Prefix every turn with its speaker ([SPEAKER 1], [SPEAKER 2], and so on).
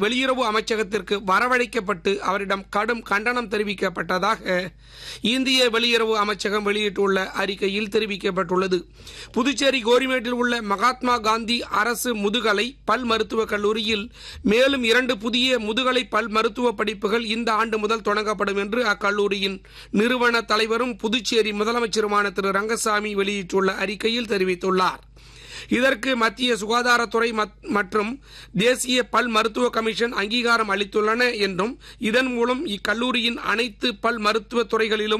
[SPEAKER 1] வெளியுறவு அமைச்சகத்திற்கு வரவழைக்கப்பட்டு அவரிடம் கடும் கண்டனம் தெரிவிக்கப்பட்டதாக இந்திய வெளியுறவு அமைச்சகம் வெளியிட்டுள்ள அறிக்கையில் தெரிவிக்கப்பட்டுள்ளது புதுச்சேரி கோரிமேட்டில் உள்ள மகாத்மா காந்தி அரசு முதுகலை பல் மருத்துவக் கல்லூரியில் மேலும் இரண்டு புதிய முதுகலை பல் மருத்துவ படிப்புகள் இந்த ஆண்டு முதல் தொடங்கப்படும் என்று அக்கல்லூரியின் நிறுவன தலைவரும் புதுச்சேரி முதலமைச்சருமான திரு ரங்கசாமி வெளியிட்டுள்ள அறிக்கையில் தெரிவித்துள்ளார் இதற்கு மத்திய சுகாதாரத்துறை மற்றும் தேசிய பல் மருத்துவ கமிஷன் அங்கீகாரம் அளித்துள்ளன என்றும் இதன் மூலம் இக்கல்லூரியின் அனைத்து பல் மருத்துவ துறைகளிலும்